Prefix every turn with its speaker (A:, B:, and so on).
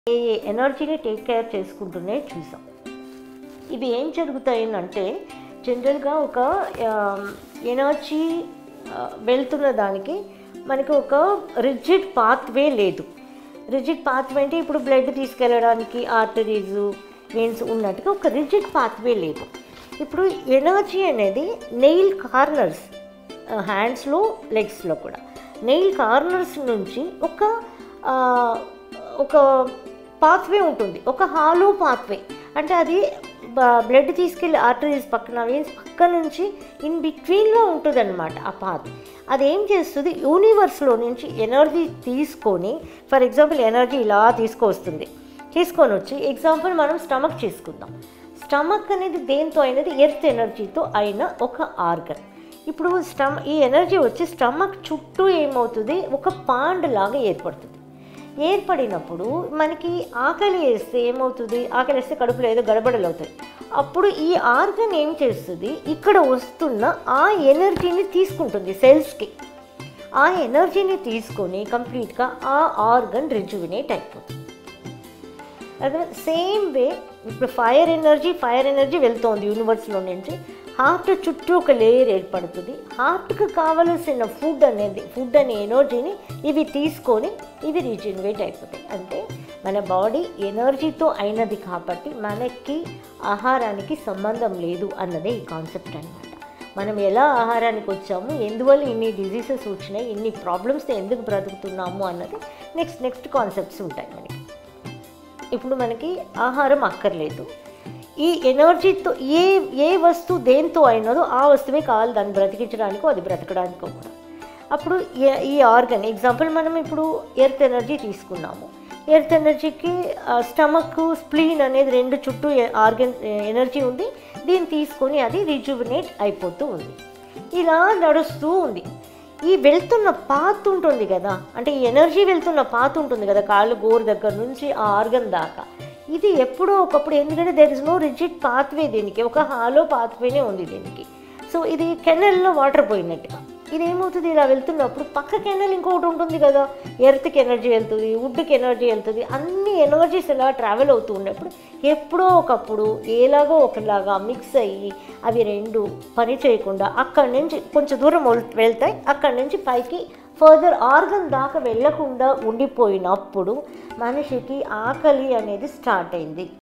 A: ఈ ఎనర్జీని take care చేసుకుంటూనే చూసాం ఇవి ఏం జరుగుతాయంటే జనరల్గా ఒక ఎనర్జీ వెళ్తున్న దానికి మనకి ఒక రిజిడ్ పాత్వే లేదు రిజిడ్ పాత్వే అంటే ఇప్పుడు బ్లడ్ తీసుకెళ్ళడానికి ఆర్టరీస్ వెయిన్స్ ఉన్నట్టుగా ఒక రిజిడ్ పాత్వే లేదు ఇప్పుడు ఎనర్జీ అనేది నెయిల్ కార్నర్స్ హ్యాండ్స్లో లెగ్స్లో కూడా నెయిల్ కార్నర్స్ నుంచి ఒక ఆ, ఒక పాత్వే ఉంటుంది ఒక హాలో పాత్వే అంటే అది బ్లడ్ తీసుకెళ్ళి ఆర్టరీస్ పక్కన వెయిన్స్ పక్క నుంచి ఇన్ బిట్వీన్లో ఉంటుంది అనమాట ఆ పాత్ అది ఏం చేస్తుంది యూనివర్స్లో నుంచి ఎనర్జీ తీసుకొని ఫర్ ఎగ్జాంపుల్ ఎనర్జీ ఇలా తీసుకొస్తుంది తీసుకొని వచ్చి ఎగ్జాంపుల్ మనం స్టమక్ చేసుకుందాం స్టమక్ అనేది దేంతో అయినది ఎర్త్ ఎనర్జీతో అయిన ఒక ఆర్గన్ ఇప్పుడు స్టమ్ ఈ ఎనర్జీ వచ్చి స్టమక్ చుట్టూ ఏమవుతుంది ఒక పాండ్ లాగా ఏర్పడుతుంది ఏర్పడినప్పుడు మనకి ఆకలి వేస్తే ఏమవుతుంది ఆకలి వేస్తే కడుపులో ఏదో గడబడలు అవుతాయి అప్పుడు ఈ ఆర్గన్ ఏం చేస్తుంది ఇక్కడ వస్తున్న ఆ ఎనర్జీని తీసుకుంటుంది సెల్స్కి ఆ ఎనర్జీని తీసుకొని కంప్లీట్గా ఆ ఆర్గన్ రిజువినేట్ అయిపోతుంది అదే సేమ్ వే ఇప్పుడు ఫైర్ ఎనర్జీ ఫైర్ ఎనర్జీ వెళ్తోంది యూనివర్స్లో నుంచి హార్ట్ చుట్టూ ఒక లేయర్ ఏర్పడుతుంది హార్ట్కి కావలసిన ఫుడ్ అనేది ఫుడ్ అనే ఎనర్జీని ఇవి తీసుకొని ఇవి రీజనరేట్ అయిపోతాయి అంటే మన బాడీ ఎనర్జీతో అయినది కాబట్టి మనకి ఆహారానికి సంబంధం లేదు అన్నదే ఈ కాన్సెప్ట్ అనమాట మనం ఎలా ఆహారానికి వచ్చాము ఎందువల్ల ఇన్ని డిజీజెస్ వచ్చినాయి ఇన్ని ప్రాబ్లమ్స్తో ఎందుకు బ్రతుకుతున్నాము అన్నది నెక్స్ట్ నెక్స్ట్ కాన్సెప్ట్స్ ఉంటాయి మనకి ఇప్పుడు మనకి ఆహారం అక్కర్లేదు ఈ ఎనర్జీతో ఏ ఏ వస్తువు దేంతో అయినదో ఆ వస్తువే కావాలి దాన్ని బ్రతికించడానికో అది బ్రతకడానికో కూడా అప్పుడు ఏ- ఈ ఆర్గన్ ఎగ్జాంపుల్ మనం ఇప్పుడు ఎర్త్ ఎనర్జీ తీసుకున్నాము ఎర్త్ ఎనర్జీకి స్టమక్ స్ప్లీన్ అనేది రెండు చుట్టూ ఆర్గన్ ఎనర్జీ ఉంది దీన్ని తీసుకొని అది రిజువినేట్ అయిపోతూ ఉంది ఇలా నడుస్తూ ఉంది ఈ వెళ్తున్న పాత్ ఉంటుంది కదా అంటే ఈ ఎనర్జీ వెళ్తున్న పాత్ ఉంటుంది కదా కాళ్ళు గోరు దగ్గర నుంచి ఆ ఆర్గన్ దాకా ఇది ఎప్పుడో ఒకప్పుడు ఎందుకంటే there is no rigid pathway దీనికి ఒక హాలో పాత్వేనే ఉంది దీనికి సో ఇది కెనల్లో వాటర్ పోయినట్టుగా ఇది ఏమవుతుంది ఇలా వెళ్తున్నప్పుడు పక్క కెనల్ ఇంకొకటి ఉంటుంది కదా ఎర్త్కి ఎనర్జీ వెళ్తుంది వుడ్కి ఎనర్జీ వెళ్తుంది అన్ని ఎనర్జీస్ ఇలా ట్రావెల్ అవుతూ ఉన్నప్పుడు ఎప్పుడో ఒకప్పుడు ఏలాగో ఒకలాగా మిక్స్ అయ్యి అవి రెండు పని చేయకుండా అక్కడి నుంచి కొంచెం దూరం వెళ్- వెళ్తాయి అక్కడి నుంచి పైకి ఫర్దర్ ఆర్గన్ దాకా వెళ్ళకుండా ఉండిపోయినప్పుడు మనిషికి ఆకలి అనేది స్టార్ట్ అయింది